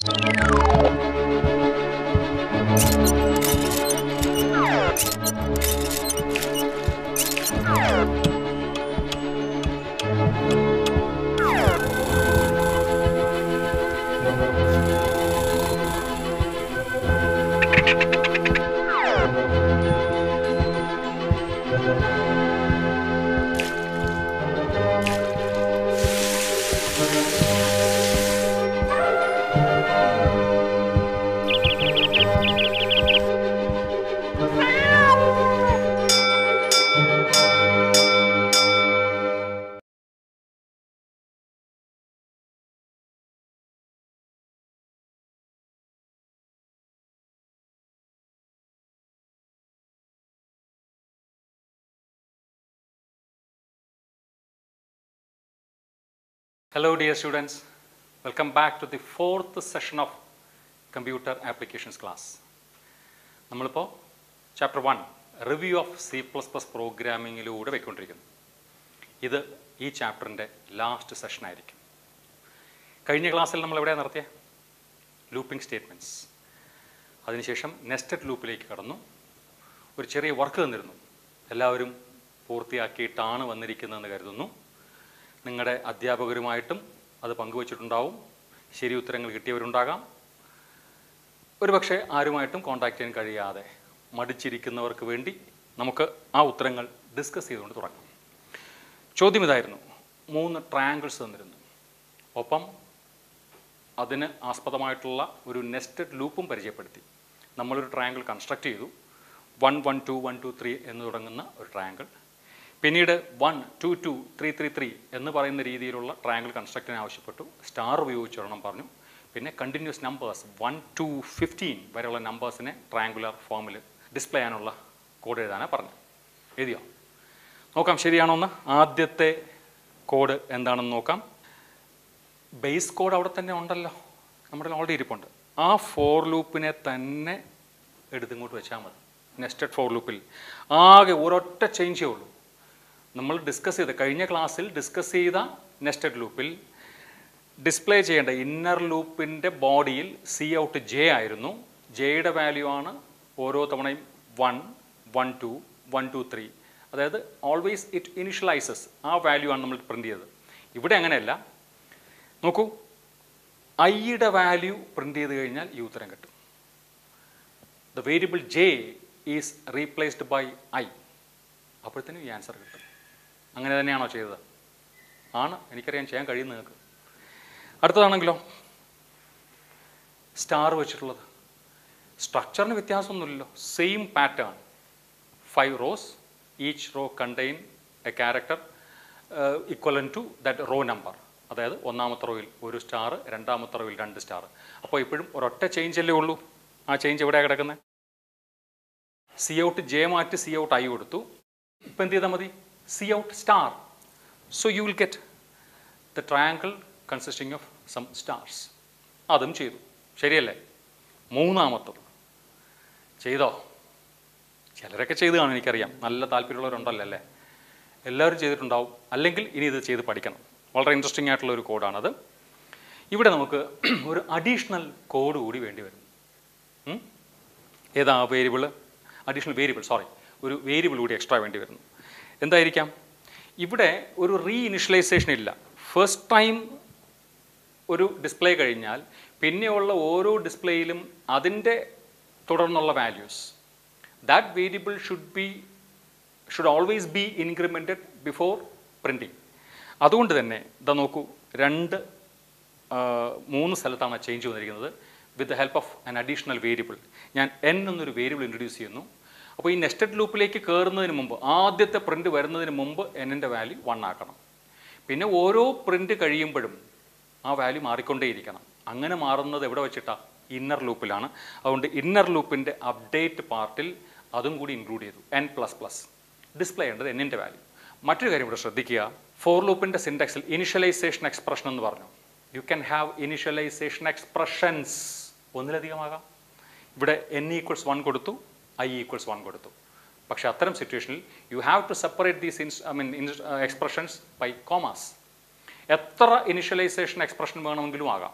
Hello dear students, welcome back to the fourth session of Computer Applications class. നമ്മളിപ്പോൾ chapter one review of C plus plus പ്രോഗ്രാമിങ്ങിലൂടെ പോയിക്കൊണ്ടിരിക്കുന്നു ഇത് ഈ ചാപ്റ്ററിൻ്റെ last session ആയിരിക്കും കഴിഞ്ഞ ക്ലാസ്സിൽ നമ്മൾ എവിടെയാണ് നിർത്തിയത് ലൂപ്പിംഗ് സ്റ്റേറ്റ്മെൻറ്റ്സ് അതിനുശേഷം നെസ്റ്റഡ് ലൂപ്പിലേക്ക് കടന്നു ഒരു ചെറിയ വർക്ക് തന്നിരുന്നു എല്ലാവരും പൂർത്തിയാക്കിയിട്ടാണ് വന്നിരിക്കുന്നതെന്ന് കരുതുന്നു നിങ്ങളുടെ അധ്യാപകരുമായിട്ടും അത് പങ്കുവച്ചിട്ടുണ്ടാവും ശരി ഉത്തരങ്ങൾ കിട്ടിയവരുണ്ടാകാം ഒരുപക്ഷെ ആരുമായിട്ടും കോൺടാക്ട് ചെയ്യാൻ കഴിയാതെ മടിച്ചിരിക്കുന്നവർക്ക് വേണ്ടി നമുക്ക് ആ ഉത്തരങ്ങൾ ഡിസ്കസ് ചെയ്തുകൊണ്ട് തുടങ്ങാം ചോദ്യം ഇതായിരുന്നു മൂന്ന് ട്രയാങ്കിൾസ് തന്നിരുന്നു ഒപ്പം അതിന് ആസ്പദമായിട്ടുള്ള ഒരു നെസ്റ്റഡ് ലൂപ്പും പരിചയപ്പെടുത്തി നമ്മളൊരു ട്രയാങ്കിൾ കൺസ്ട്രക്ട് ചെയ്തു one one two one two three എന്ന് തുടങ്ങുന്ന ഒരു ട്രയാങ്കിൾ പിന്നീട് one two two three three three എന്ന് പറയുന്ന രീതിയിലുള്ള ട്രയാങ്കിൾ കൺസ്ട്രക്റ്റിന് ആവശ്യപ്പെട്ടു സ്റ്റാർ ഉപയോഗിച്ച് ഒരെണ്ണം പറഞ്ഞു പിന്നെ continues numbers one to fifteen വരെയുള്ള നമ്പേഴ്സിനെ ട്രയാങ്കുലർ ഫോമിൽ ഡിസ്പ്ലേ ചെയ്യാനുള്ള കോഡ് എഴുതാനാണ് പറഞ്ഞത് എഴുതിയോ നോക്കാം ശരിയാണോ എന്ന് ആദ്യത്തെ കോഡ് എന്താണെന്ന് നോക്കാം ബേസ് കോഡ് അവിടെ തന്നെ ഉണ്ടല്ലോ നമ്മുടെ ഓൾറെഡി ഇരിപ്പുണ്ട് ആ ഫോർ ലൂപ്പിനെ തന്നെ എടുത്തിങ്ങോട്ട് വെച്ചാൽ മതി നെസ്റ്റഡ് ഫോർ ലൂപ്പിൽ ആകെ ഒരൊറ്റ ചേഞ്ചേ ഉള്ളൂ നമ്മൾ ഡിസ്കസ് ചെയ്ത കഴിഞ്ഞ ക്ലാസ്സിൽ ഡിസ്കസ് ചെയ്ത നെസ്റ്റഡ് ലൂപ്പിൽ ഡിസ്പ്ലേ ചെയ്യേണ്ട ഇന്നർ ലൂപ്പിൻ്റെ ബോഡിയിൽ സി ഔട്ട് ജെ ആയിരുന്നു ജെയുടെ വാല്യൂ ആണ് ഓരോ തവണയും one one two one two three അതായത് ഓൾവേസ് ഇറ്റ് ഇനിഷ്യലൈസസ് ആ വാല്യൂ ആണ് നമ്മൾ പ്രിൻ്റ് ചെയ്തത് ഇവിടെ അങ്ങനെയല്ല നോക്കൂ ഐയുടെ വാല്യൂ പ്രിൻ്റ് ചെയ്ത് കഴിഞ്ഞാൽ ഈ ഉത്തരം കിട്ടും the variable J is replaced by I അപ്പോഴത്തേനും ഈ ആൻസർ കിട്ടും അങ്ങനെ തന്നെയാണോ ചെയ്തത് ആണ് എനിക്കറിയാൻ ചെയ്യാൻ കഴിയും നിങ്ങൾക്ക് അടുത്തതാണെങ്കിലോ സ്റ്റാർ വെച്ചിട്ടുള്ളത് സ്ട്രക്ചറിന് വ്യത്യാസമൊന്നുമില്ലല്ലോ same pattern five rows each row contain a character equal to that row number അതായത് ഒന്നാമത്തെ റോയിൽ ഒരു സ്റ്റാർ രണ്ടാമത്തെ റോയിൽ രണ്ട് സ്റ്റാർ അപ്പോൾ ഇപ്പോഴും ഒരൊറ്റ ചേഞ്ച് അല്ലേ ഉള്ളൂ ആ ചേഞ്ച് എവിടെയാണ് കിടക്കുന്നത് സി ഔട്ട് ജെ മാറ്റി സി ഔട്ട് ഐ കൊടുത്തു ഇപ്പം എന്ത് ചെയ്താൽ മതി C out star so you will get the triangle consisting of some stars അതും ചെയ്തു ശരിയല്ലേ മൂന്നാമത്തത് ചെയ്തോ ചിലരൊക്കെ ചെയ്ത് കാണും എനിക്കറിയാം നല്ല താല്പര്യമുള്ളവരുണ്ടല്ലോ അല്ലേ എല്ലാവരും ചെയ്തിട്ടുണ്ടാവും അല്ലെങ്കിൽ ഇനി ഇത് ചെയ്ത് പഠിക്കണം വളരെ ഇൻട്രസ്റ്റിംഗ് ആയിട്ടുള്ള ഒരു കോഡാണത് ഇവിടെ നമുക്ക് ഒരു അഡീഷണൽ കോഡ് കൂടി വേണ്ടി വരും ഉം? ഏതാ വേരിയബിൾ അഡീഷണൽ വേരിയബിൾ സോറി ഒരു വേരിയബിൾ കൂടി എക്സ്ട്രാ വേണ്ടി വരുന്നു എന്തായിരിക്കാം ഇവിടെ ഒരു റീ ഇനിഷ്യലൈസേഷൻ ഇല്ല ഫസ്റ്റ് ടൈം ഒരു ഡിസ്പ്ലേ കഴിഞ്ഞാൽ പിന്നെയുള്ള ഓരോ ഡിസ്പ്ലേയിലും അതിൻ്റെ തുടർന്നുള്ള values that variable should be should always be incremented before printing അതുകൊണ്ട് തന്നെ ഇതാ നോക്കൂ രണ്ട് ആ, മൂന്ന് സ്ഥലത്താണ് ചേഞ്ച് വന്നിരിക്കുന്നത് with the help of an additional variable ഞാൻ എൻ എന്നൊരു വേരിയബിൾ ഇൻട്രൊഡ്യൂസ് ചെയ്യുന്നു അപ്പോൾ ഈ നെസ്റ്റഡ് ലൂപ്പിലേക്ക് കയറുന്നതിന് മുമ്പ് ആദ്യത്തെ പ്രിൻ്റ് വരുന്നതിന് മുമ്പ് എന്നിൻ്റെ വാല്യൂ വൺ ആക്കണം പിന്നെ ഓരോ പ്രിൻ്റ് കഴിയുമ്പോഴും ആ വാല്യൂ മാറിക്കൊണ്ടേയിരിക്കണം അങ്ങനെ മാറുന്നത് എവിടെ വെച്ചിട്ടാണ് ഇന്നർ ലൂപ്പിലാണ് അതുകൊണ്ട് ഇന്നർ ലൂപ്പിൻ്റെ അപ്ഡേറ്റ് പാർട്ടിൽ അതും കൂടി ഇൻക്ലൂഡ് ചെയ്തു എൻ പ്ലസ് പ്ലസ് ഡിസ്പ്ലേ ചെയ്യേണ്ടത് എന്നിൻ്റെ വാല്യൂ മറ്റൊരു കാര്യം ഇവിടെ ശ്രദ്ധിക്കുക ഫോർ ലൂപ്പിൻ്റെ സിൻഡെക്സിൽ ഇനിഷ്യലൈസേഷൻ എക്സ്പ്രഷൻ എന്ന് പറഞ്ഞു you can have initialisation expressions ഒന്നിലധികമാകാം ഇവിടെ എൻ ഈക്വൽസ് വൺ കൊടുത്തു ഐ ഈക്വൽസ് വൺ കൊടുത്തു പക്ഷേ അത്തരം സിറ്റുവേഷനിൽ you have to separate these ins I mean expressions by commas എത്ര ഇനിഷ്യലൈസേഷൻ എക്സ്പ്രഷൻ വേണമെങ്കിലും ആകാം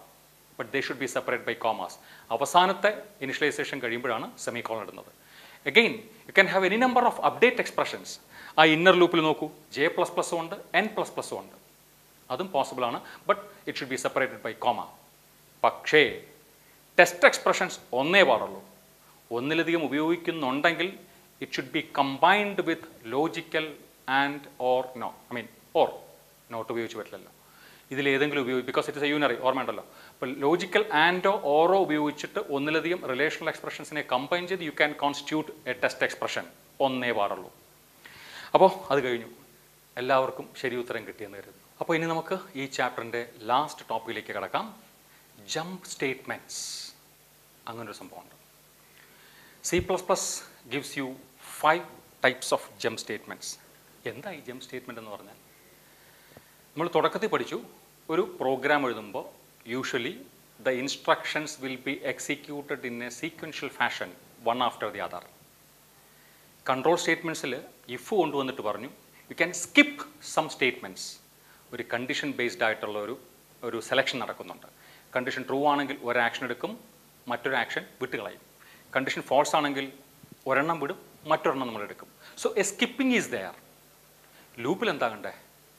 but they should be separate by commas അവസാനത്തെ ഇനിഷ്യലൈസേഷൻ കഴിയുമ്പോഴാണ് സെമി കോളൻ ഇടുന്നത് again you can have any number of update expressions ആ inner ലൂപ്പിൽ നോക്കൂ J plus പ്ലസും ഉണ്ട് എൻ പ്ലസ് പ്ലസും ഉണ്ട് അതും പോസിബിൾ ആണ് but it should be separated by comma പക്ഷേ ടെസ്റ്റ് എക്സ്പ്രഷൻസ് ഒന്നേ പാടുള്ളൂ ഒന്നിലധികം ഉപയോഗിക്കുന്നുണ്ടെങ്കിൽ it should be combined with logical and or no I mean or not ഉപയോഗിച്ച് പറ്റില്ലല്ലോ ഇതിൽ ഏതെങ്കിലും ഉപയോഗിക്കും because it is a unary ഓർമ്മയുണ്ടല്ലോ അപ്പോൾ ലോജിക്കൽ ആൻഡോ ഓറോ ഉപയോഗിച്ചിട്ട് ഒന്നിലധികം റിലേഷണൽ എക്സ്പ്രഷൻസിനെ കമ്പൈൻ ചെയ്ത് you can constitute a test expression ഒന്നേ പാടുള്ളൂ അപ്പോൾ അത് കഴിഞ്ഞു എല്ലാവർക്കും ശരി ഉത്തരം കിട്ടിയെന്ന് കരുതുന്നു അപ്പോൾ ഇനി നമുക്ക് ഈ ചാപ്റ്ററിൻ്റെ ലാസ്റ്റ് ടോപ്പിക്കിലേക്ക് കിടക്കാം ജംപ് സ്റ്റേറ്റ്മെൻറ്റ്സ് അങ്ങനൊരു സംഭവമുണ്ട് C plus plus gives you five types of jump statements എന്താ ഈ ജംപ് സ്റ്റേറ്റ്മെൻറ്റ് എന്ന് പറഞ്ഞാൽ നമ്മൾ തുടക്കത്തിൽ പഠിച്ചു ഒരു പ്രോഗ്രാം എഴുതുമ്പോൾ usually the instructions will be executed in a sequential fashion one after the other control സ്റ്റേറ്റ്മെൻറ്റ്സിൽ ഇഫ് കൊണ്ടുവന്നിട്ട് പറഞ്ഞു you can skip some statements ഒരു കണ്ടീഷൻ ബേസ്ഡ് ആയിട്ടുള്ള ഒരു ഒരു സെലക്ഷൻ നടക്കുന്നുണ്ട് കണ്ടീഷൻ ട്രൂ ആണെങ്കിൽ ഒരു ആക്ഷൻ എടുക്കും മറ്റൊരു ആക്ഷൻ വിട്ടുകളയും കണ്ടീഷൻ ഫോൾസ് ആണെങ്കിൽ ഒരെണ്ണം വിടും മറ്റൊരെണ്ണം നമ്മൾ എടുക്കും so a skipping is there ലൂപ്പിൽ എന്താ കണ്ടേ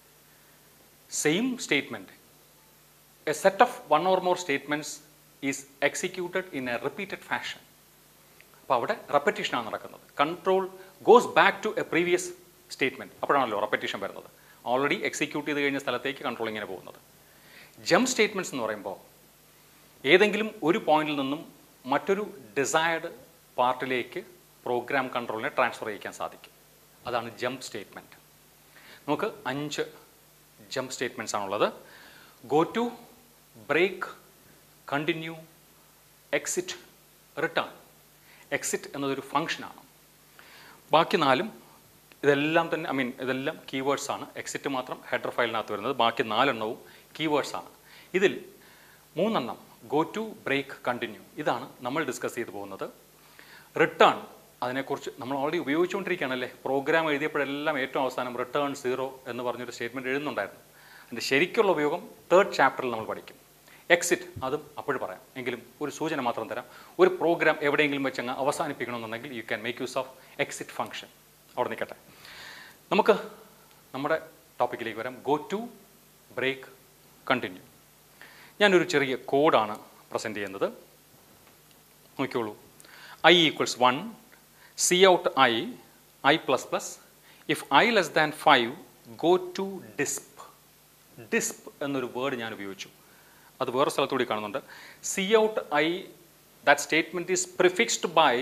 same statement a set of one or more statements is executed in a repeated fashion അപ്പോൾ അവിടെ റെപ്പറ്റീഷനാണ് നടക്കുന്നത് control goes back to a previous statement അപ്പോഴാണല്ലോ റെപ്പറ്റീഷൻ വരുന്നത് ഓൾറെഡി എക്സിക്യൂട്ട് ചെയ്ത് കഴിഞ്ഞ സ്ഥലത്തേക്ക് കൺട്രോൾ ഇങ്ങനെ പോകുന്നത് ജംപ് സ്റ്റേറ്റ്മെൻറ്റ്സ് എന്ന് പറയുമ്പോൾ ഏതെങ്കിലും ഒരു പോയിന്റിൽ നിന്നും മറ്റൊരു ഡിസയർഡ് പാർട്ടിലേക്ക് പ്രോഗ്രാം കൺട്രോളിനെ ട്രാൻസ്ഫർ ചെയ്യിക്കാൻ സാധിക്കും അതാണ് ജംപ് സ്റ്റേറ്റ്മെൻറ്റ് നമുക്ക് അഞ്ച് ജംപ് സ്റ്റേറ്റ്മെൻറ്റ്സ് ആണുള്ളത് go to break continue exit return exit എന്നതൊരു ഫങ്ഷനാണ് ബാക്കി നാലും ഇതെല്ലാം തന്നെ ഐ മീൻ ഇതെല്ലാം കീവേഡ്സ് ആണ് എക്സിറ്റ് മാത്രം ഹെഡർ ഫയലിനകത്ത് വരുന്നത് ബാക്കി നാലെണ്ണവും കീവേഡ്സ് ആണ് ഇതിൽ മൂന്നെണ്ണം ഗോ ടു ബ്രേക്ക് കണ്ടിന്യൂ ഇതാണ് നമ്മൾ ഡിസ്കസ് ചെയ്തു പോകുന്നത് റിട്ടേൺ അതിനെക്കുറിച്ച് നമ്മൾ ഓൾറെഡി ഉപയോഗിച്ചുകൊണ്ടിരിക്കുകയാണല്ലേ പ്രോഗ്രാം എഴുതിയപ്പോഴെല്ലാം ഏറ്റവും അവസാനം റിട്ടേൺ സീറോ എന്ന് പറഞ്ഞൊരു സ്റ്റേറ്റ്മെൻറ്റ് എഴുതുന്നുണ്ടായിരുന്നു അതിൻ്റെ ശരിക്കുള്ള ഉപയോഗം തേർഡ് ചാപ്റ്ററിൽ നമ്മൾ പഠിക്കും എക്സിറ്റ് അതും അപ്പോഴും പറയാം എങ്കിലും ഒരു സൂചന മാത്രം തരാം ഒരു പ്രോഗ്രാം എവിടെയെങ്കിലും വെച്ച് അങ്ങ് അവസാനിപ്പിക്കണമെന്നുണ്ടെങ്കിൽ you can make use of exit function അവിടെ നിൽക്കട്ടെ നമുക്ക് നമ്മുടെ ടോപ്പിക്കിലേക്ക് വരാം ഗോ ടു ബ്രേക്ക് കണ്ടിന്യൂ ഞാനൊരു ചെറിയ കോഡാണ് പ്രസൻറ്റ് ചെയ്യുന്നത് നോക്കിക്കോളൂ I equals one C out I I plus plus if I less than five go to disp disp എന്നൊരു വേർഡ് ഞാൻ ഉപയോഗിച്ചു അത് വേറെ സ്ഥലത്തുകൂടി കാണുന്നുണ്ട് C out I that statement is prefixed by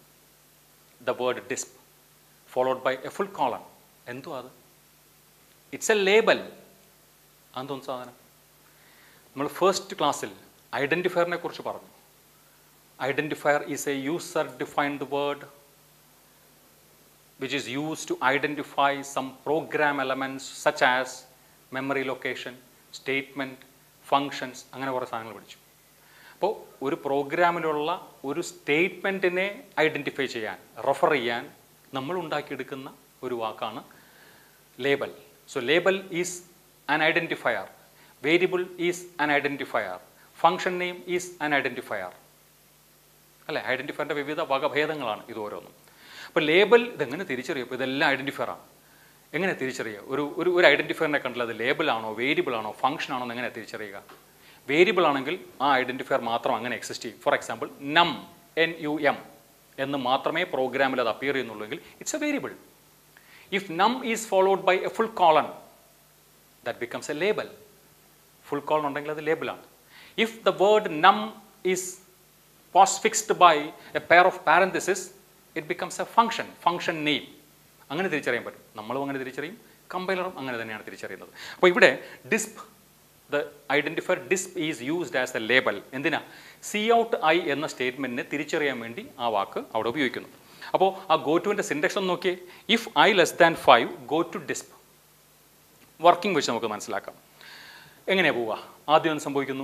the word disp followed by a full colon എന്തോ അത് it's A label അതെന്തോന്ന് സാധനം നമ്മൾ ഫസ്റ്റ് ക്ലാസ്സിൽ ഐഡൻറ്റിഫയറിനെ കുറിച്ച് പറഞ്ഞു identifier is a user defined word which is used to identify some program elements such as memory location, statement, functions അങ്ങനെ കുറേ സാധനങ്ങൾ പഠിച്ചു അപ്പോൾ ഒരു പ്രോഗ്രാമിലുള്ള ഒരു സ്റ്റേറ്റ്മെൻറ്റിനെ ഐഡൻറ്റിഫൈ ചെയ്യാൻ റെഫർ ചെയ്യാൻ നമ്മൾ ഉണ്ടാക്കിയെടുക്കുന്ന ഒരു വാക്കാണ് label so label is an identifier variable is an identifier function name is an identifier അല്ലേ ഐഡൻറ്റിഫയറിൻ്റെ വിവിധ വകഭേദങ്ങളാണ് ഇത് ഓരോന്നും അപ്പോൾ ലേബൽ ഇതെങ്ങനെ തിരിച്ചറിയും ഇപ്പോൾ ഇതെല്ലാം ഐഡൻറ്റിഫയർ ആണ് എങ്ങനെ തിരിച്ചറിയുക ഒരു ഒരു ഒരു ഐഡൻറ്റിഫയറിനെ കണ്ടാൽ അത് ലേബിളാണോ വേരിയബിൾ ആണോ ഫംഗ്ഷൻ ആണോ എന്ന് എങ്ങനെ തിരിച്ചറിയുക വേരിയബിൾ ആണെങ്കിൽ ആ ഐഡൻറ്റിഫയർ മാത്രം അങ്ങനെ എക്സിസ്റ്റ് ചെയ്യും for example num N U M എന്ന് മാത്രമേ പ്രോഗ്രാമിൽ അത് അപ്പിയർ ചെയ്യുന്നുള്ളൂവെങ്കിൽ it's a variable if num is followed by a full colon that becomes a label full colon ഉണ്ടെങ്കിൽ അത് ലേബിളാണ് if the word num is post by a pair of parenthesis it becomes a function function name അങ്ങനെ തിരിച്ചറിയാൻ പറ്റും നമ്മളും അങ്ങനെ തിരിച്ചറിയും കമ്പൈലറും അങ്ങനെ തന്നെയാണ് തിരിച്ചറിയുന്നത് അപ്പോൾ ഇവിടെ disp the identifier disp is used as a label എന്തിനാ സി ഔട്ട് ഐ എന്ന സ്റ്റേറ്റ്മെൻറ്റിനെ തിരിച്ചറിയാൻ വേണ്ടി ആ വാക്ക് അവിടെ ഉപയോഗിക്കുന്നു അപ്പോൾ ആ ഗോ ടുവിൻ്റെ സിൻഡെക്സ് ഒന്ന് നോക്കിയേ if I less than five go to disp working വെച്ച് നമുക്ക് മനസ്സിലാക്കാം എങ്ങനെയാണ് പോവുക ആദ്യം എന്ത് സംഭവിക്കുന്നു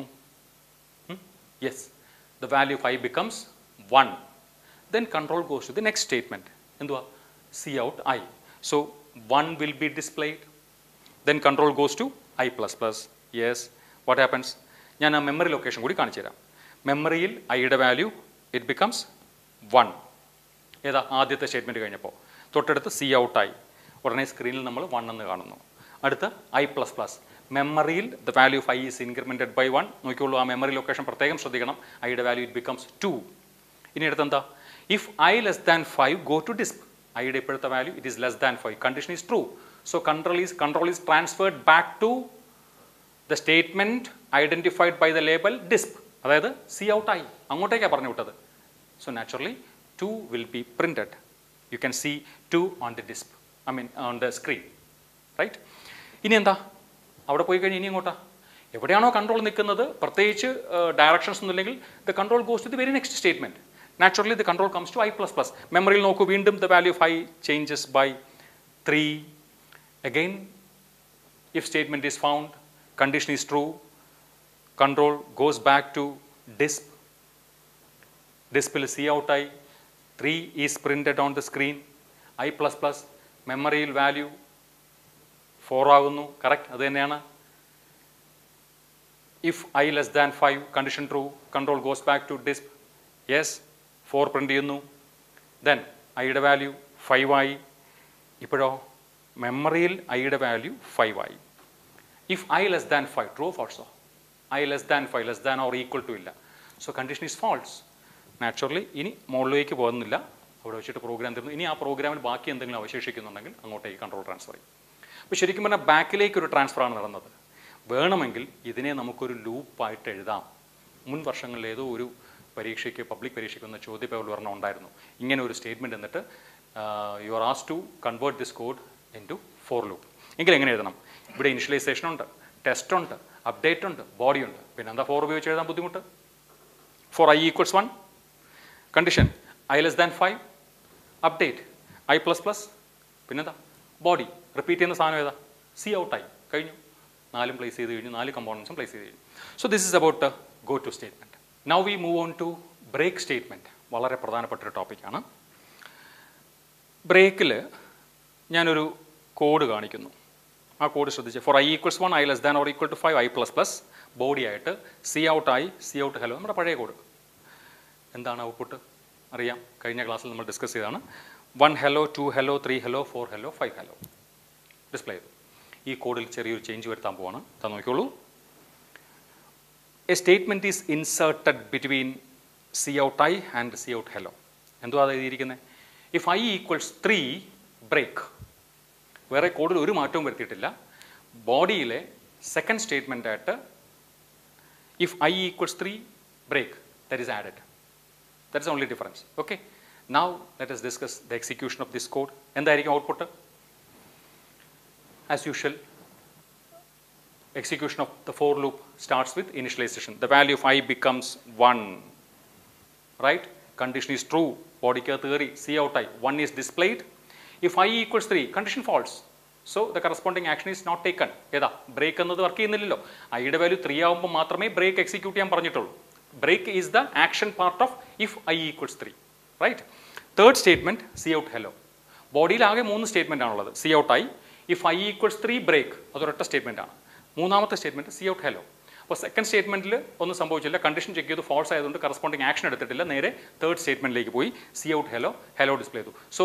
yes the value of I becomes one then control goes to the next statement എന്തുവാ C out I so one will be displayed then control goes to i plus plus yes what happens ഞാൻ ആ memory location കൂടി കാണിച്ചു തരാം മെമ്മറിയിൽ ഐയുടെ value it becomes one ഏതാ ആദ്യത്തെ സ്റ്റേറ്റ്മെൻറ്റ് കഴിഞ്ഞപ്പോൾ തൊട്ടടുത്ത് സി ഔട്ടായി ഉടനെ സ്ക്രീനിൽ നമ്മൾ വൺ എന്ന് കാണുന്നു അടുത്ത് ഐ പ്ലസ് പ്ലസ് മെമ്മറിയിൽ the value of I is incremented by one നോക്കിയുള്ളൂ ആ മെമ്മറി ലൊക്കേഷൻ പ്രത്യേകം ശ്രദ്ധിക്കണം ഐയുടെ വാല്യൂ ഇറ്റ് ബിക്കംസ് ടു ഇനി അടുത്ത് എന്താ if I less than five go to disp ഐയുടെ ഇപ്പോഴത്തെ value it is less than five condition is true so control is control is transferred back to the statement identified by the label disp അതായത് C ഔട്ടായി അങ്ങോട്ടേക്കാണ് പറഞ്ഞു വിട്ടത് So naturally, 2 will be printed. You can see 2 on the disp, I mean on the screen, right? ഇനി എന്താ അവിടെ പോയി കഴിഞ്ഞ് ഇനി എങ്ങോട്ടാ എവിടെയാണോ കൺട്രോൾ നിൽക്കുന്നത് പ്രത്യേകിച്ച് ഡയറക്ഷൻസ് ഒന്നും ഇല്ലെങ്കിൽ the control goes to the very next statement naturally the control comes to I plus plus മെമ്മറിയിൽ നോക്കൂ വീണ്ടും the value of I changes by three again if statement is found, condition is true, control goes back to disp, display C out I, 3 is printed on the screen, I plus plus, മെമ്മറിയിൽ value four ആകുന്നു correct അത് തന്നെയാണ് if I less than five condition true control goes back to disp yes four print ചെയ്യുന്നു then ഐയുടെ value five ആയി ഇപ്പോഴോ മെമ്മറിയിൽ ഐയുടെ വാല്യൂ ഫൈവ് ആയി if I less than five true ഫോൾസോ I less than five less than or equal to ഇല്ല so condition is false naturally ഇനി മുകളിലേക്ക് പോകുന്നില്ല അവിടെ വെച്ചിട്ട് പ്രോഗ്രാം തീർന്നു ഇനി ആ പ്രോഗ്രാമിൽ ബാക്കി എന്തെങ്കിലും അവശേഷിക്കുന്നുണ്ടെങ്കിൽ അങ്ങോട്ടേക്ക് കൺട്രോൾ ട്രാൻസ്ഫർ ചെയ്യും അപ്പോൾ ശരിക്കും പറഞ്ഞാൽ ബാക്കിലേക്ക് ഒരു ട്രാൻസ്ഫറാണ് നടന്നത് വേണമെങ്കിൽ ഇതിനെ നമുക്കൊരു ലൂപ്പായിട്ട് എഴുതാം മുൻ വർഷങ്ങളിൽ ഏതോ ഒരു പരീക്ഷയ്ക്ക് പബ്ലിക് പരീക്ഷയ്ക്ക് വന്ന ചോദ്യപേപ്പർ ഒരെണ്ണം ഉണ്ടായിരുന്നു ഇങ്ങനെ ഒരു സ്റ്റേറ്റ്മെൻറ്റ് എന്നിട്ട് യു ആർ ആസ് to convert this code into for loop എങ്കിൽ എങ്ങനെ എഴുതണം ഇവിടെ ഇനിഷ്യലൈസേഷൻ ഉണ്ട് ടെസ്റ്റ് ഉണ്ട് അപ്ഡേറ്റ് ഉണ്ട് ബോഡി ഉണ്ട് പിന്നെ എന്താ ഫോർ ഉപയോഗിച്ച് എഴുതാൻ ബുദ്ധിമുട്ട് for I equals one condition I less than five update I plus plus പിന്നെന്താ ബോഡി റിപ്പീറ്റ് ചെയ്യുന്ന സാധനം ഏതാ സി ഔട്ടായി കഴിഞ്ഞു നാലും പ്ലേസ് ചെയ്ത് കഴിഞ്ഞു നാല് കമ്പോണൻസും പ്ലേസ് ചെയ്ത് കഴിഞ്ഞു so this is about go to statement now we move on to break statement വളരെ പ്രധാനപ്പെട്ട ഒരു ടോപ്പിക്കാണ് ബ്രേക്കിൽ ഞാനൊരു കോഡ് കാണിക്കുന്നു ആ കോഡ് ശ്രദ്ധിച്ച് for I equals one I less than or equal to five I plus plus body ആയിട്ട് സി ഔട്ട് ആയി സി ഔട്ട് ഹലോ നമ്മുടെ പഴയ കോഡ് എന്താണ് ഔട്ട്പുട്ട് അറിയാം കഴിഞ്ഞ ക്ലാസ്സിൽ നമ്മൾ ഡിസ്കസ് ചെയ്താണ് one hello two hello three hello four hello five hello display ചെയ്തു ഈ കോഡിൽ ചെറിയൊരു ചേഞ്ച് വരുത്താൻ പോവാണ് താൻ നോക്കിയോളൂ a statement is inserted between C out I and C out hello എന്തുവാ അത് എഴുതിയിരിക്കുന്നത് if I equals three break വേറെ കോഡിൽ ഒരു മാറ്റവും വരുത്തിയിട്ടില്ല ബോഡിയിലെ സെക്കൻഡ് സ്റ്റേറ്റ്മെൻ്റ് ആയിട്ട് if I equals three break that is added that is only difference okay now let's discuss the execution of this code എന്തായിരിക്കും output as usual execution of the for loop starts with initialization. The value of i becomes 1, right? Condition is true. Body theory, C out i. 1 is displayed. If i equals 3, condition false. So the corresponding action is not taken. ഏതാ break എന്നത് work ചെയ്യുന്നില്ലല്ലോ ഐയുടെ value three ആകുമ്പോൾ മാത്രമേ break execute ചെയ്യാൻ പറഞ്ഞിട്ടുള്ളൂ break is the action part of if I equals three right third statement C out hello ബോഡിയിൽ ആകെ മൂന്ന് സ്റ്റേറ്റ്മെന്റ് ആണുള്ളത് C out I if I equals three break അതൊരൊറ്റ സ്റ്റേറ്റ്മെന്റ് ആണ് മൂന്നാമത്തെ സ്റ്റേറ്റ്മെന്റ് സി ഔട്ട് ഹലോ അപ്പോൾ സെക്കൻഡ് സ്റ്റേറ്റ്മെന്റിൽ ഒന്നും സംഭവിച്ചില്ല കണ്ടീഷൻ ചെക്ക് ചെയ്ത് ഫോൾസ് ആയതുകൊണ്ട് കറസ്പോണ്ടിങ് ആക്ഷൻ എടുത്തിട്ടില്ല നേരെ തേർഡ് സ്റ്റേറ്റ്മെന്റിലേക്ക് പോയി C out hello hello display ചെയ്തു so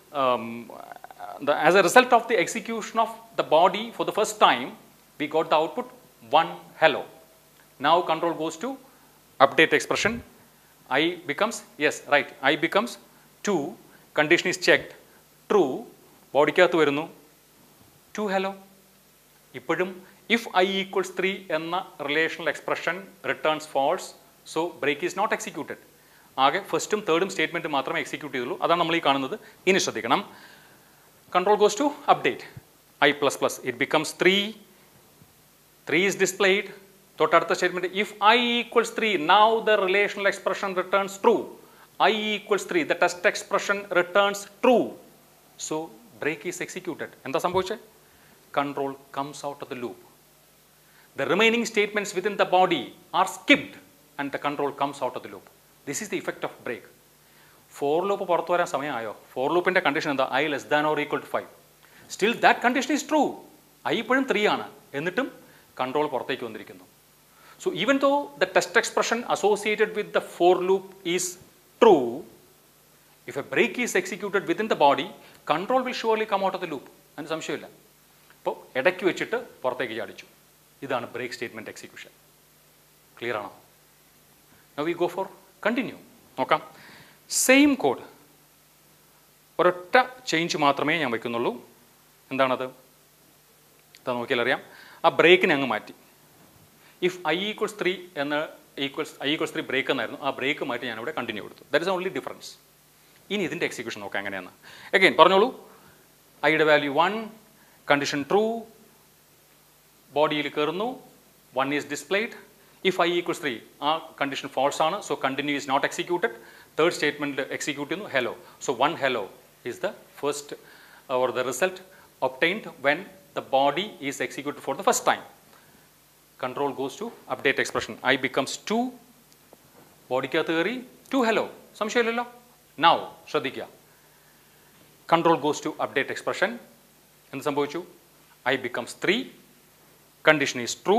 as a result of the execution of the body for the first time we got the output one hello now control goes to update expression i becomes yes right i becomes 2 condition is checked true ബോഡിക്കകത്ത് വരുന്നു two hello ഇപ്പോഴും if I equals three എന്ന relational expression returns false so break is not executed ആകെ ഫസ്റ്റും തേർഡും statement മാത്രമേ execute ചെയ്തുള്ളൂ അതാണ് നമ്മൾ ഈ കാണുന്നത് ഇനി ശ്രദ്ധിക്കണം control goes to update I plus plus it becomes three three is displayed തൊട്ടടുത്ത statement if I equals three now the relational expression returns true I equals three the test expression returns true so break is executed എന്താ സംഭവിച്ചത് control comes out of the loop the remaining statements within the body are skipped and the control comes out of the loop this is the effect of break for loop പുറത്തു വരാൻ സമയമായോ for ലൂപ്പിന്റെ condition എന്താ I less than or equal to five still that condition is true I ഇപ്പോഴും three ആണ് എന്നിട്ടും control പുറത്തേക്ക് വന്നിരിക്കുന്നു So even though the test expression associated with the for loop is true, if a break is executed within the body, control will surely come out of the loop. അതിന് സംശയമില്ല അപ്പോൾ ഇടയ്ക്ക് വെച്ചിട്ട് പുറത്തേക്ക് ചാടിച്ചു ഇതാണ് ബ്രേക്ക് സ്റ്റേറ്റ്മെൻറ്റ് എക്സിക്യൂഷൻ ക്ലിയർ ആണോ now we go for continue നോക്കാം സെയിം കോഡ് ഒരൊറ്റ ചേഞ്ച് മാത്രമേ ഞാൻ വയ്ക്കുന്നുള്ളൂ എന്താണത് ഇതാ നോക്കിയാൽ അറിയാം ആ ബ്രേക്കിനെ അങ്ങ് മാറ്റി ഇഫ് ഐ ഈക്വൽസ് ത്രീ എന്ന equals I equals three break എന്നായിരുന്നു ആ ബ്രേക്ക് മാറ്റി ഞാനിവിടെ കണ്ടിന്യൂ കൊടുത്തു ദറ്റ് ഇസ് ഓൺലി ഡിഫറൻസ് ഇനി ഇതിൻ്റെ എക്സിക്യൂഷൻ നോക്കാം എങ്ങനെയാണ് അഗെയിൻ പറഞ്ഞോളൂ ഐയുടെ വാല്യൂ വൺ കണ്ടീഷൻ ട്രൂ ബോഡിയിൽ കയറുന്നു one is displayed if I equals three ആ കണ്ടീഷൻ ഫോൾസ് ആണ് so continue is not executed third സ്റ്റേറ്റ്മെൻറ്റിൽ എക്സിക്യൂട്ട് ചെയ്യുന്നു hello so one hello is the first or the result obtained when the body is executed for the first time control goes to update expression I becomes two ബോഡിക്കകത്ത് കയറി two hello സംശയമില്ലല്ലോ now ശ്രദ്ധിക്കുക control goes to update expression എന്ത് സംഭവിച്ചു I becomes three condition is true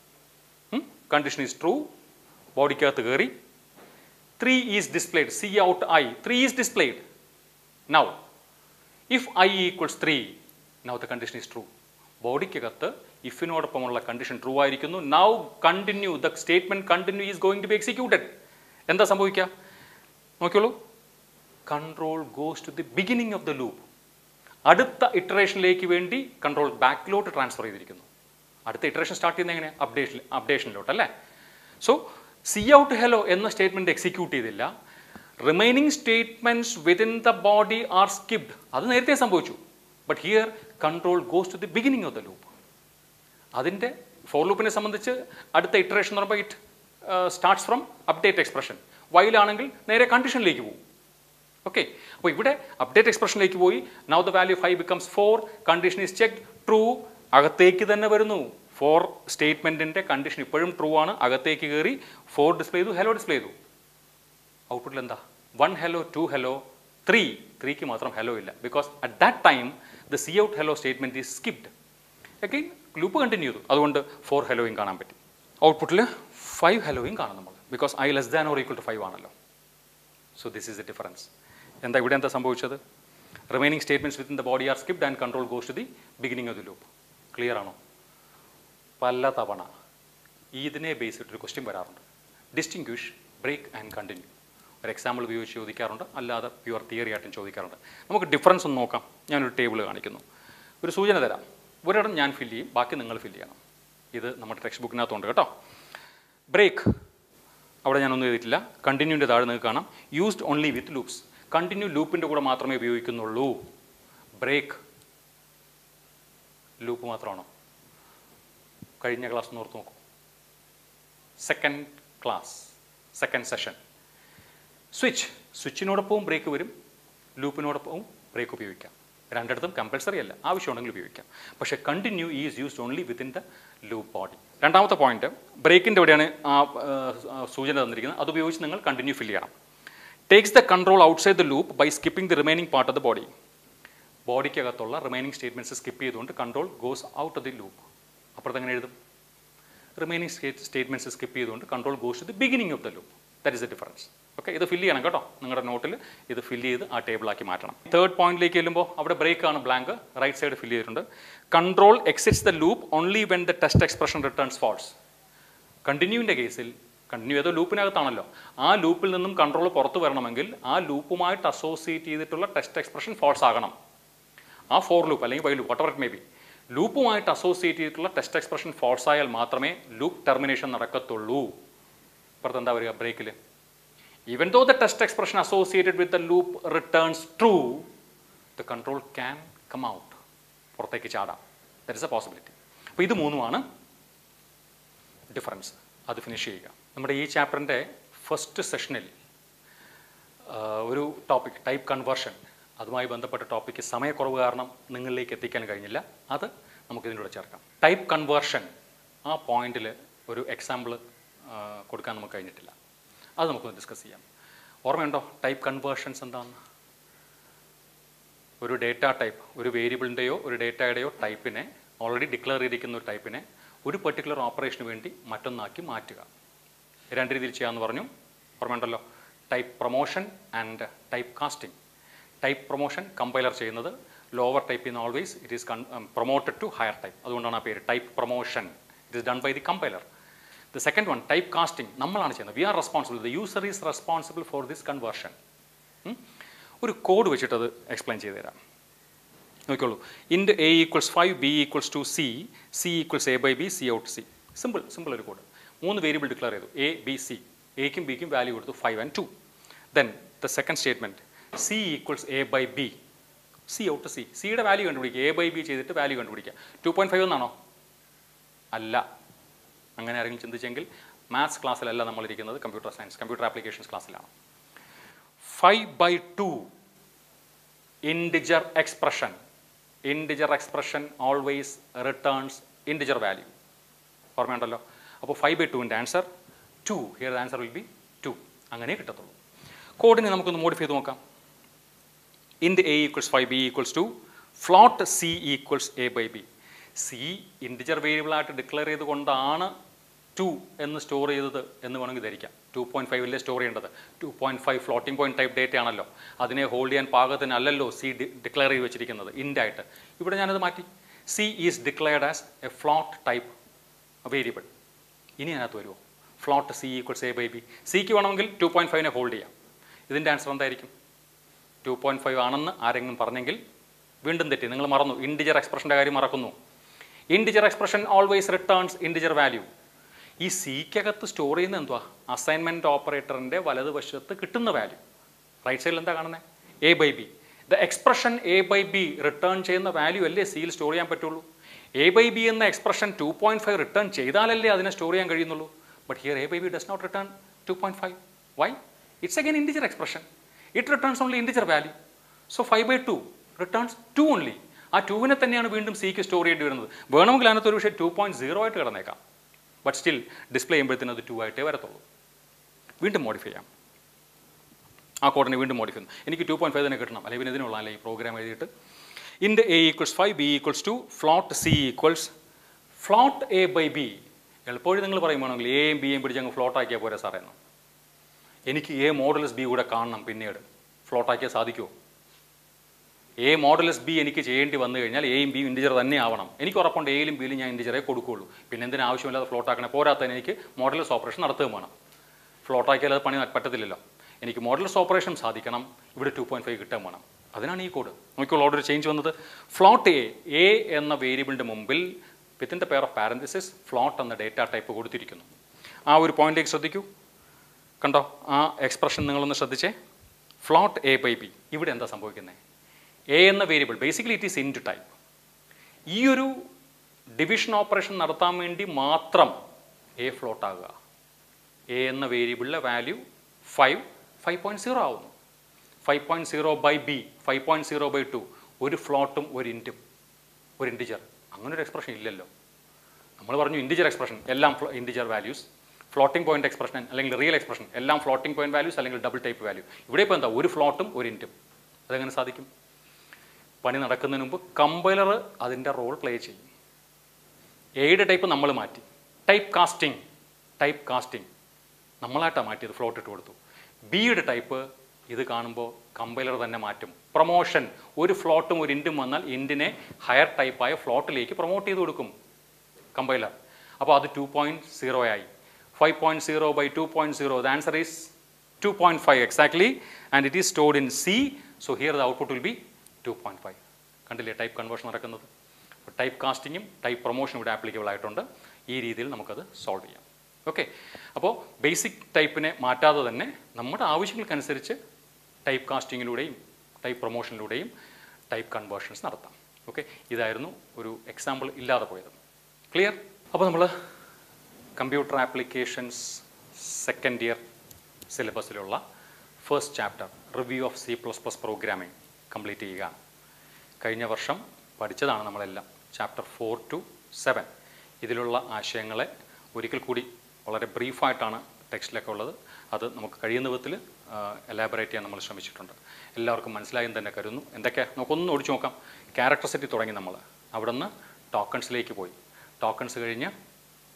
condition is true ബോഡിക്കകത്ത് കയറി three is displayed C out I three is displayed now if I equals three now the condition is true ബോഡിക്കകത്ത് ഇഫിനോടൊപ്പമുള്ള condition true ആയിരിക്കുന്നു now continue the statement continue is going to be executed എന്താ സംഭവിക്കുക നോക്കിയോളൂ control goes to the beginning of the loop അടുത്ത ഇറ്ററേഷനിലേക്ക് വേണ്ടി control ബാക്കിലോട്ട് ട്രാൻസ്ഫർ ചെയ്തിരിക്കുന്നു അടുത്ത ഇറ്ററേഷൻ സ്റ്റാർട്ട് ചെയ്യുന്നത് എങ്ങനെ അപ്ഡേഷൻ അപ്ഡേഷനിലോട്ട് അല്ലേ സോ സി ഔട്ട് ഹെലോ എന്ന സ്റ്റേറ്റ്മെന്റ് എക്സിക്യൂട്ട് ചെയ്തില്ല remaining statements within the body are skipped അത് നേരത്തെ സംഭവിച്ചു but here control goes to the beginning of the loop അതിൻ്റെ ഫോർ ലൂപ്പിനെ സംബന്ധിച്ച് അടുത്ത ഇറ്ററേഷൻ എന്ന് പറയുമ്പോൾ it starts from update expression വൈലാണെങ്കിൽ നേരെ കണ്ടീഷനിലേക്ക് പോകും ഓക്കെ അപ്പോൾ ഇവിടെ അപ്ഡേറ്റ് എക്സ്പ്രഷനിലേക്ക് പോയി now the value five becomes four condition is check true അകത്തേക്ക് തന്നെ വരുന്നു ഫോർ സ്റ്റേറ്റ്മെൻറ്റിൻ്റെ കണ്ടീഷൻ ഇപ്പോഴും ട്രൂ ആണ് അകത്തേക്ക് കയറി ഫോർ ഡിസ്പ്ലേ ചെയ്തു ഹെലോ ഡിസ്പ്ലേ ചെയ്തു ഔട്ട്പുട്ടിൽ എന്താ one hello two hello three ത്രീക്ക് മാത്രം ഹെലോ ഇല്ല because at that time the C out hello statement is skipped again loop continue ചെയ്തു അതുകൊണ്ട് ഫോർ ഹെലോയും കാണാൻ പറ്റി ഔട്ട്പുട്ടിൽ ഫൈവ് ഹെലോയും കാണും നമ്മൾ because I less than or equal to five ആണല്ലോ so this is the difference എന്താ ഇവിടെ എന്താ സംഭവിച്ചത് remaining statements within the body are skipped and control goes to the beginning of the loop clear ആണോ പല തവണ ഇതിനെ ബേസ് ചെയ്തിട്ടൊരു ക്വസ്റ്റ്യൻ വരാറുണ്ട് ഡിസ്റ്റിങ്ക്വിഷ് ബ്രേക്ക് ആൻഡ് കണ്ടിന്യൂ ഒരു എക്സാമ്പിൾ ഉപയോഗിച്ച് ചോദിക്കാറുണ്ട് അല്ലാതെ പ്യുവർ തിയറി ആയിട്ടും ചോദിക്കാറുണ്ട് നമുക്ക് ഡിഫറൻസ് ഒന്ന് നോക്കാം ഞാനൊരു ടേബിൾ കാണിക്കുന്നു ഒരു സൂചന തരാം ഒരിടം ഞാൻ ഫില്ല് ചെയ്യും ബാക്കി നിങ്ങൾ ഫില്ല് ചെയ്യണം ഇത് നമ്മുടെ ടെക്സ്റ്റ് ബുക്കിനകത്തുണ്ട് കേട്ടോ ബ്രേക്ക് അവിടെ ഞാനൊന്നും എഴുതിയിട്ടില്ല കണ്ടിന്യൂൻ്റെ താഴെ നിങ്ങൾക്ക് കാണാം used only with loops continue ലൂപ്പിൻ്റെ കൂടെ മാത്രമേ ഉപയോഗിക്കുന്നുള്ളൂ ബ്രേക്ക് ലൂപ്പ് മാത്രമാണോ കഴിഞ്ഞ ക്ലാസ് ഒന്ന് ഓർത്ത് നോക്കൂ second class second session switch സ്വിച്ചിനോടൊപ്പവും ബ്രേക്ക് വരും ലൂപ്പിനോടൊപ്പവും ബ്രേക്ക് ഉപയോഗിക്കാം രണ്ടിടത്തും കമ്പൽസറി അല്ല ആവശ്യമുണ്ടെങ്കിൽ ഉപയോഗിക്കാം പക്ഷേ continue is used only within the loop body രണ്ടാമത്തെ പോയിന്റ് ബ്രേക്കിൻ്റെ എവിടെയാണ് ആ ആ, സൂചന തന്നിരിക്കുന്നത് അത് ഉപയോഗിച്ച് നിങ്ങൾ കണ്ടിന്യൂ ഫിൽ ചെയ്യണം takes the control outside the loop by skipping the remaining part of the body ബോഡിക്കകത്തുള്ള റിമൈനിങ് സ്റ്റേറ്റ്മെൻറ്റ്സ് സ്കിപ്പ് ചെയ്തുകൊണ്ട് control goes out of the loop അപ്പുറത്ത് എങ്ങനെ എഴുതും റിമൈനിങ് സ്റ്റേറ്റ്മെൻറ്റ്സ് സ്കിപ്പ് ചെയ്തുകൊണ്ട് control goes to the beginning of the loop that is the difference okay ഇത് fill ചെയ്യണം കേട്ടോ നിങ്ങളുടെ നോട്ടിൽ ഇത് ഫില്ല് ചെയ്ത് ആ ടേബിളാക്കി മാറ്റണം തേർഡ് പോയിന്റിലേക്ക് ചെല്ലുമ്പോൾ അവിടെ ബ്രേക്ക് ആണ് ബ്ലാങ്ക് റൈറ്റ് സൈഡ് ഫില്ല് ചെയ്തിട്ടുണ്ട് control exits the loop only when the test expression returns false കണ്ടിന്യൂവിൻ്റെ കേസിൽ കണ്ടിന്യൂ ഏതോ ലൂപ്പിനകത്താണല്ലോ ആ ലൂപ്പിൽ നിന്നും കൺട്രോൾ പുറത്തു വരണമെങ്കിൽ ആ ലൂപ്പുമായിട്ട് അസോസിയേറ്റ് ചെയ്തിട്ടുള്ള ടെസ്റ്റ് എക്സ്പ്രഷൻ ഫോൾസ് ആകണം ആ ഫോർ ലൂപ്പ് അല്ലെങ്കിൽ while loop whatever it may be ലൂപ്പുമായിട്ട് അസോസിയേറ്റ് ചെയ്തിട്ടുള്ള ടെസ്റ്റ് എക്സ്പ്രഷൻ ഫോൾസ് ആയാൽ മാത്രമേ ലൂപ്പ് ടെർമിനേഷൻ നടക്കത്തുള്ളൂ ഇപ്പുറത്ത് എന്താ വരിക ബ്രേക്കിൽ even though the test expression associated with the loop returns true the control can come out പുറത്തേക്ക് ചാടാം ദറ്റ് ഇസ് എ പോസിബിലിറ്റി അപ്പോൾ ഇത് മൂന്നുമാണ് ഡിഫറൻസ് അത് ഫിനിഷ് ചെയ്യുക നമ്മുടെ ഈ ചാപ്റ്ററിൻ്റെ ഫസ്റ്റ് സെഷനിൽ ഒരു ടോപ്പിക് ടൈപ്പ് കൺവേർഷൻ അതുമായി ബന്ധപ്പെട്ട ടോപ്പിക്ക് സമയക്കുറവ് കാരണം നിങ്ങളിലേക്ക് എത്തിക്കാൻ കഴിഞ്ഞില്ല അത് നമുക്ക് ഇതിലൂടെ ചേർക്കാം ടൈപ്പ് കൺവേർഷൻ ആ പോയിന്റിൽ ഒരു എക്സാമ്പിൾ കൊടുക്കാൻ നമുക്ക് കഴിഞ്ഞിട്ടില്ല അത് നമുക്കൊന്ന് ഡിസ്കസ് ചെയ്യാം ഓർമ്മയുണ്ടോ ടൈപ്പ് കൺവേർഷൻസ് എന്താണെന്ന് ഒരു ഡേറ്റ ടൈപ്പ് ഒരു വേരിയബിളിൻ്റെയോ ഒരു ഡേറ്റയുടെയോ ടൈപ്പിനെ ഓൾറെഡി ഡിക്ലെയർ ചെയ്തിരിക്കുന്ന ഒരു ടൈപ്പിനെ ഒരു പെർട്ടിക്കുലർ ഓപ്പറേഷന് വേണ്ടി മറ്റൊന്നാക്കി മാറ്റുക രണ്ട് രീതിയിൽ ചെയ്യാമെന്ന് പറഞ്ഞു ഓർമ്മയുണ്ടല്ലോ type promotion and type casting type promotion compiler ചെയ്യുന്നത് lower type in always it is promoted to higher type അതുകൊണ്ടാണ് ആ പേര് type promotion it is done by the compiler the second one type casting നമ്മളാണ് ചെയ്യുന്നത് we are responsible the user is responsible for this conversion ഒരു code വെച്ചിട്ട് അത് explain ചെയ്തു തരാം നോക്കിക്കോളൂ int a equals five b equals two c c equals a by b c out c simple simple ഒരു code മൂന്ന് variable declare ചെയ്തു a b c എക്കും ബിക്കും വാല്യൂ കൊടുത്തു five and two then the second statement c equals a by b c out c സിയുടെ value കണ്ടുപിടിക്കുക a by b ചെയ്തിട്ട് value കണ്ടുപിടിക്കുക ടു പോയിൻറ്റ് ഫൈവ് എന്നാണോ അല്ല അങ്ങനെ ആരെങ്കിലും ചിന്തിച്ചെങ്കിൽ മാത്സ് ക്ലാസ്സിലല്ല നമ്മളിരിക്കുന്നത് കമ്പ്യൂട്ടർ സയൻസ് കമ്പ്യൂട്ടർ ആപ്ലിക്കേഷൻസ് ക്ലാസ്സിലാണ് five by two integer expression integer expression always returns integer value ഓർമ്മയുണ്ടല്ലോ അപ്പോൾ ഫൈവ് ബൈ ടുവിൻ്റെ answer two here answer will be two അങ്ങനെ കിട്ടത്തുള്ളൂ കോഡിനെ നമുക്കൊന്ന് മോഡിഫൈ ചെയ്ത് നോക്കാം int a equals five b equals two float c equals a by b c integer വേരിയബിളായിട്ട് ഡിക്ലെയർ ചെയ്തുകൊണ്ടാണ് ടു എന്ന് സ്റ്റോർ ചെയ്തത് എന്ന് വേണമെങ്കിൽ ധരിക്കാം ടു പോയിൻറ്റ് ഫൈവിലെ സ്റ്റോർ ചെയ്യേണ്ടത് two point five floating point type data ആണല്ലോ അതിനെ ഹോൾഡ് ചെയ്യാൻ പാകത്തിനല്ലല്ലോ സി ഡിക്ലെയർ ചെയ്ത് വെച്ചിരിക്കുന്നത് ഇൻഡായിട്ട് ഇവിടെ ഞാനത് മാറ്റി c is declared as a float type variable ഇനി അതിനകത്ത് വരുമോ float c equals a by b സിക്ക് വേണമെങ്കിൽ ടു പോയിൻറ്റ് ഫൈവിനെ ഹോൾഡ് ചെയ്യാം ഇതിൻ്റെ ആൻസർ എന്തായിരിക്കും ടു പോയിൻറ്റ് ഫൈവ് ആണെന്ന് ആരെങ്കിലും പറഞ്ഞെങ്കിൽ വീണ്ടും തെറ്റി നിങ്ങൾ മറന്നു ഇൻഡിജർ എക്സ്പ്രഷൻ്റെ കാര്യം മറക്കുന്നു integer expression always returns integer value ഈ സിക്കകത്ത് സ്റ്റോർ ചെയ്യുന്ന എന്തുവാ അസൈൻമെൻറ്റ് ഓപ്പറേറ്ററിൻ്റെ വലതുവശത്ത് കിട്ടുന്ന വാല്യൂ റൈറ്റ് സൈഡിൽ എന്താ കാണുന്നത് a by b the expression a by b return ചെയ്യുന്ന വാല്യൂ അല്ലേ സിയിൽ സ്റ്റോർ ചെയ്യാൻ പറ്റുള്ളൂ എ ബൈ ബി എന്ന expression two point five return ചെയ്താലല്ലേ അതിനെ സ്റ്റോർ ചെയ്യാൻ കഴിയുന്നുള്ളൂ but here a by b does not return two point five why it's again integer expression it returns only integer value so five by two returns two only ആ ടുവിനെ തന്നെയാണ് വീണ്ടും സിക്ക് store ചെയ്യേണ്ടി വരുന്നത് വേണമെങ്കിൽ അതിനകത്ത് ഒരു പക്ഷേ ടു പോയിൻറ്റ് സീറോ ആയിട്ട് കിടന്നേക്കാം ബട്ട് സ്റ്റിൽ ഡിസ്പ്ലേ ചെയ്യുമ്പോഴത്തേനും അത് ടു ആയിട്ടേ വരത്തുള്ളൂ വീണ്ടും മോഡിഫൈ ചെയ്യാം ആ കോഡിനെ വീണ്ടും മോഡിഫൈ ചെയ്യുന്നു എനിക്ക് ടു പോയിൻറ്റ് ഫൈവ് തന്നെ കിട്ടണം അല്ലെങ്കിൽ പിന്നെ ഇതിനുള്ള അല്ലേ ഈ പ്രോഗ്രാം എഴുതിയിട്ട് int a equals five b equals two float c equals float a by b എളുപ്പവഴി നിങ്ങൾ പറയുവാണെങ്കിൽ എയും ബിയും പിടിച്ച് അങ്ങ് ഫ്ലോട്ട് ആക്കിയാൽ പോരെ സാറേ എന്ന് എനിക്ക് എ മോഡലസ് ബി കൂടെ കാണണം പിന്നീട് ഫ്ലോട്ട് ആക്കിയാൽ സാധിക്കുമോ എ മോഡലസ് ബി എനിക്ക് ചെയ്യേണ്ടി വന്നു കഴിഞ്ഞാൽ എയും ബിയും ഇൻഡിജർ തന്നെ ആവണം എനിക്ക് ഉറപ്പുണ്ട് എയിലും ബിയിലും ഞാൻ ഇൻഡിജറേ കൊടുക്കുകയുള്ളൂ പിന്നെ എന്തിനു ആവശ്യമില്ലാതെ ഫ്ലോട്ട് ആക്കണേ പോരാത്തതിന് എനിക്ക് മോഡലസ് ഓപ്പറേഷൻ നടത്തുകയും വേണം ഫ്ലോട്ട് ആക്കിയാൽ അത് പണി പറ്റത്തില്ലല്ലോ എനിക്ക് മോഡലസ് ഓപ്പറേഷൻ സാധിക്കണം ഇവിടെ ടു പോയിൻറ്റ് ഫൈവ് കിട്ടാൻ വേണം അതിനാണ് ഈ കോഡ് നോക്കിയുള്ള ഓർഡർ ചേഞ്ച് വന്നത് ഫ്ലോട്ട് എ എ എന്ന വേരിയബിളിൻ്റെ മുമ്പിൽ within the pair of parenthesis float എന്ന ഡേറ്റ ടൈപ്പ് കൊടുത്തിരിക്കുന്നു ആ ഒരു പോയിന്റിലേക്ക് ശ്രദ്ധിക്കൂ കണ്ടോ ആ എക്സ്പ്രഷൻ നിങ്ങളൊന്ന് ശ്രദ്ധിച്ചേ ഫ്ലോട്ട് എ ബൈ ബി ഇവിടെ എന്താ സംഭവിക്കുന്നത് എ എന്ന variable basically it is in to type ഈ ഒരു ഡിവിഷൻ ഓപ്പറേഷൻ നടത്താൻ വേണ്ടി മാത്രം എ ഫ്ലോട്ട് ആകുക എ എന്ന വേരിയബിളിലെ value five five point zero ആവുന്നു five point zero by b five point zero by two ഒരു ഫ്ലോട്ടും ഒരു ഇൻറ്റും ഒരു ഇൻഡിജർ അങ്ങനെ ഒരു എക്സ്പ്രഷൻ ഇല്ലല്ലോ നമ്മൾ പറഞ്ഞു ഇൻഡിജർ എക്സ്പ്രഷൻ എല്ലാം integer values floating point expression അല്ലെങ്കിൽ റിയൽ എക്സ്പ്രഷൻ എല്ലാം ഫ്ലോട്ടിംഗ് പോയിന്റ് വാല്യൂസ് അല്ലെങ്കിൽ ഡബിൾ ടൈപ്പ് വാല്യൂ ഇവിടെ ഇപ്പോൾ എന്താ ഒരു ഫ്ലോട്ടും ഒരു ഇൻറ്റും അതെങ്ങനെ സാധിക്കും പണി നടക്കുന്നതിന് മുമ്പ് കമ്പൈലർ അതിൻ്റെ റോൾ പ്ലേ ചെയ്യും എയുടെ ടൈപ്പ് നമ്മൾ മാറ്റി ടൈപ്പ് കാസ്റ്റിംഗ് ടൈപ്പ് കാസ്റ്റിംഗ് നമ്മളായിട്ടാണ് മാറ്റിയത് ഫ്ലോട്ട് ഇട്ട് കൊടുത്തു ബിയുടെ ടൈപ്പ് ഇത് കാണുമ്പോൾ കമ്പൈലർ തന്നെ മാറ്റും പ്രൊമോഷൻ ഒരു ഫ്ലോട്ടും ഒരു ഇൻറ്റും വന്നാൽ ഇൻറ്റിനെ ഹയർ ടൈപ്പായ ഫ്ലോട്ടിലേക്ക് പ്രൊമോട്ട് ചെയ്ത് കൊടുക്കും കമ്പൈലർ അപ്പോൾ അത് ടു പോയിൻറ്റ് സീറോ ആയി five point zero by two point zero the answer is two point five exactly and it is stored in c so here the output will be two point five കണ്ടില്ലേ type conversion നടക്കുന്നത് type കാസ്റ്റിങ്ങും type പ്രൊമോഷനും ഇവിടെ applicable ആയിട്ടുണ്ട് ഈ രീതിയിൽ നമുക്കത് solve ചെയ്യാം ഓക്കെ അപ്പോൾ ബേസിക് ടൈപ്പിനെ മാറ്റാതെ തന്നെ നമ്മുടെ ആവശ്യങ്ങൾക്കനുസരിച്ച് ടൈപ്പ് കാസ്റ്റിങ്ങിലൂടെയും ടൈപ്പ് പ്രൊമോഷനിലൂടെയും ടൈപ്പ് കൺവേർഷൻസ് നടത്താം ഓക്കെ ഇതായിരുന്നു ഒരു എക്സാമ്പിൾ ഇല്ലാതെ പോയത് ക്ലിയർ അപ്പോൾ നമ്മൾ കമ്പ്യൂട്ടർ ആപ്ലിക്കേഷൻസ് സെക്കൻഡ് ഇയർ സിലബസിലുള്ള first chapter review of C plus plus programming complete ചെയ്യുകയാണ് കഴിഞ്ഞ വർഷം പഠിച്ചതാണ് നമ്മളെല്ലാം ചാപ്റ്റർ ഫോർ ടു സെവൻ ഇതിലുള്ള ആശയങ്ങളെ ഒരിക്കൽ കൂടി വളരെ ബ്രീഫായിട്ടാണ് ടെക്സ്റ്റിലൊക്കെ ഉള്ളത് അത് നമുക്ക് കഴിയുന്ന വിധത്തിൽ എലാബറേറ്റ് ചെയ്യാൻ നമ്മൾ ശ്രമിച്ചിട്ടുണ്ട് എല്ലാവർക്കും മനസ്സിലായെന്ന് തന്നെ കരുതുന്നു എന്തൊക്കെയാണ് നമുക്കൊന്ന് ഒടിച്ചു നോക്കാം ക്യാരക്ടർ സെറ്റ് തുടങ്ങി നമ്മൾ അവിടെ നിന്ന് ടോക്കൺസിലേക്ക് പോയി ടോക്കൺസ് കഴിഞ്ഞ്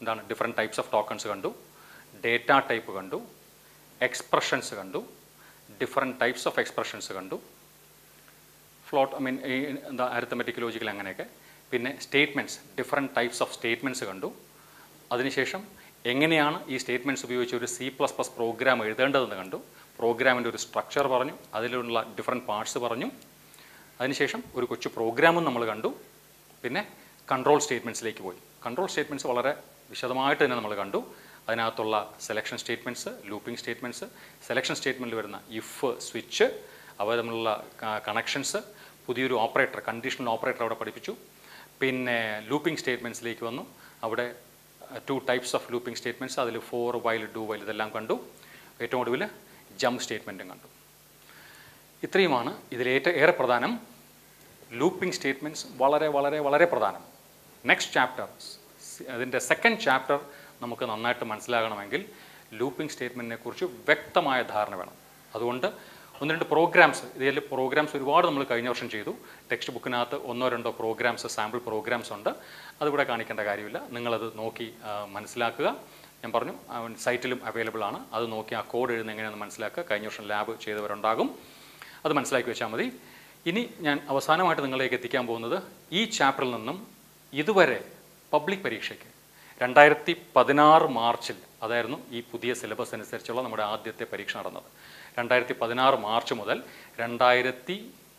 എന്താണ് ഡിഫറെൻറ്റ് ടൈപ്സ് ഓഫ് ടോക്കൺസ് കണ്ടു ഡേറ്റ ടൈപ്പ് കണ്ടു എക്സ്പ്രഷൻസ് കണ്ടു ഡിഫറെൻറ്റ് ടൈപ്സ് ഓഫ് എക്സ്പ്രഷൻസ് കണ്ടു ഫ്ലോട്ട് ഐ മീൻ ഈ എന്താ അരിത്തമെറ്റിക് ലോജിക്കൽ അങ്ങനെയൊക്കെ പിന്നെ statements different types of statements കണ്ടു അതിനുശേഷം എങ്ങനെയാണ് ഈ സ്റ്റേറ്റ്മെൻറ്റ്സ് ഉപയോഗിച്ച് ഒരു സി പ്ലസ് പ്ലസ് പ്രോഗ്രാം എഴുതേണ്ടതെന്ന് കണ്ടു പ്രോഗ്രാമിൻ്റെ ഒരു സ്ട്രക്ചർ പറഞ്ഞു അതിലുള്ള ഡിഫറെൻറ്റ് പാർട്സ് പറഞ്ഞു അതിനുശേഷം ഒരു കൊച്ചു പ്രോഗ്രാമും നമ്മൾ കണ്ടു പിന്നെ കൺട്രോൾ സ്റ്റേറ്റ്മെൻറ്റ്സിലേക്ക് പോയി കൺട്രോൾ സ്റ്റേറ്റ്മെൻറ്റ്സ് വളരെ വിശദമായിട്ട് തന്നെ നമ്മൾ കണ്ടു അതിനകത്തുള്ള selection statements looping statements selection സ്റ്റേറ്റ്മെൻറ്റിൽ വരുന്ന ഇഫ് സ്വിച്ച് അവ തമ്മിലുള്ള കണക്ഷൻസ് പുതിയൊരു ഓപ്പറേറ്റർ കണ്ടീഷണൽ ഓപ്പറേറ്റർ അവിടെ പഠിപ്പിച്ചു പിന്നെ ലൂപ്പിംഗ് സ്റ്റേറ്റ്മെൻറ്റ്സിലേക്ക് വന്നു അവിടെ two types of looping statements അതിൽ ഫോർ വൈൽ ഡു വൈൽ ഇതെല്ലാം കണ്ടു ഏറ്റവും ഒടുവിൽ ജംപ് സ്റ്റേറ്റ്മെൻറ്റും കണ്ടു ഇത്രയുമാണ് ഇതിലേറ്റ ഏറെ പ്രധാനം ലൂപ്പിംഗ് സ്റ്റേറ്റ്മെൻറ്റ്സ് വളരെ വളരെ വളരെ പ്രധാനം നെക്സ്റ്റ് ചാപ്റ്റർ അതിൻ്റെ സെക്കൻഡ് ചാപ്റ്റർ നമുക്ക് നന്നായിട്ട് മനസ്സിലാകണമെങ്കിൽ ലൂപ്പിംഗ് സ്റ്റേറ്റ്മെൻറ്റിനെ കുറിച്ച് വ്യക്തമായ ധാരണ വേണം അതുകൊണ്ട് ഒന്ന് രണ്ട് പ്രോഗ്രാംസ് ഇതിൽ പ്രോഗ്രാംസ് ഒരുപാട് നമ്മൾ കഴിഞ്ഞ വർഷം ചെയ്തു ടെക്സ്റ്റ് ബുക്കിനകത്ത് ഒന്നോ രണ്ടോ പ്രോഗ്രാംസ് സാമ്പിൾ പ്രോഗ്രാംസ് ഉണ്ട് അതിവിടെ കാണിക്കേണ്ട കാര്യമില്ല നിങ്ങളത് നോക്കി ആ, മനസ്സിലാക്കുക ഞാൻ പറഞ്ഞു അവൻ സൈറ്റിലും അവൈലബിൾ ആണ് അത് നോക്കി ആ കോഡ് എഴുതുന്ന എങ്ങനെയാണെന്ന് മനസ്സിലാക്കുക കഴിഞ്ഞ വർഷം ലാബ് ചെയ്തവരുണ്ടാകും അത് മനസ്സിലാക്കി വെച്ചാൽ മതി ഇനി ഞാൻ അവസാനമായിട്ട് നിങ്ങളിലേക്ക് എത്തിക്കാൻ പോകുന്നത് ഈ ചാപ്റ്ററിൽ നിന്നും ഇതുവരെ പബ്ലിക് പരീക്ഷയ്ക്ക് രണ്ടായിരത്തി പതിനാറ് മാർച്ചിൽ അതായിരുന്നു ഈ പുതിയ സിലബസ് അനുസരിച്ചുള്ള നമ്മുടെ ആദ്യത്തെ പരീക്ഷ നടന്നത് രണ്ടായിരത്തി പതിനാറ് മാർച്ച് മുതൽ രണ്ടായിരത്തി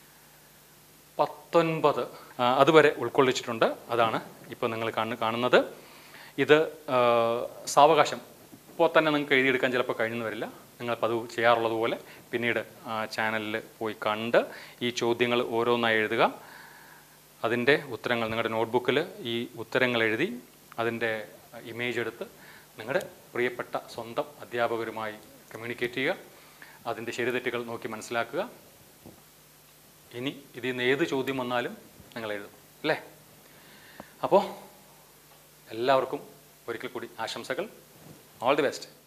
പത്തൊൻപത് ആ, അതുവരെ ഉൾക്കൊള്ളിച്ചിട്ടുണ്ട് അതാണ് ഇപ്പോൾ നിങ്ങൾ കാണു കാണുന്നത് ഇത് ആ, സാവകാശം ഇപ്പോൾ തന്നെ നിങ്ങൾക്ക് എഴുതിയെടുക്കാൻ ചിലപ്പോൾ കഴിഞ്ഞെന്ന് വരില്ല നിങ്ങൾ പതിവ് ചെയ്യാറുള്ളത് പോലെ പിന്നീട് ചാനലിൽ പോയി കണ്ട് ഈ ചോദ്യങ്ങൾ ഓരോന്നായി എഴുതുക അതിൻ്റെ ഉത്തരങ്ങൾ നിങ്ങളുടെ നോട്ട്ബുക്കിൽ ഈ ഉത്തരങ്ങൾ എഴുതി അതിൻ്റെ ഇമേജ് എടുത്ത് നിങ്ങളുടെ പ്രിയപ്പെട്ട സ്വന്തം അധ്യാപകരുമായി കമ്മ്യൂണിക്കേറ്റ് ചെയ്യുക അതിൻ്റെ ശരിതെറ്റുകൾ നോക്കി മനസ്സിലാക്കുക ഇനി ഇതിൽ നിന്ന് ഏത് ചോദ്യം വന്നാലും നിങ്ങൾ എഴുതും അല്ലേ അപ്പോൾ എല്ലാവർക്കും ഒരിക്കൽ കൂടി ആശംസകൾ ഓൾ ദി ബെസ്റ്റ്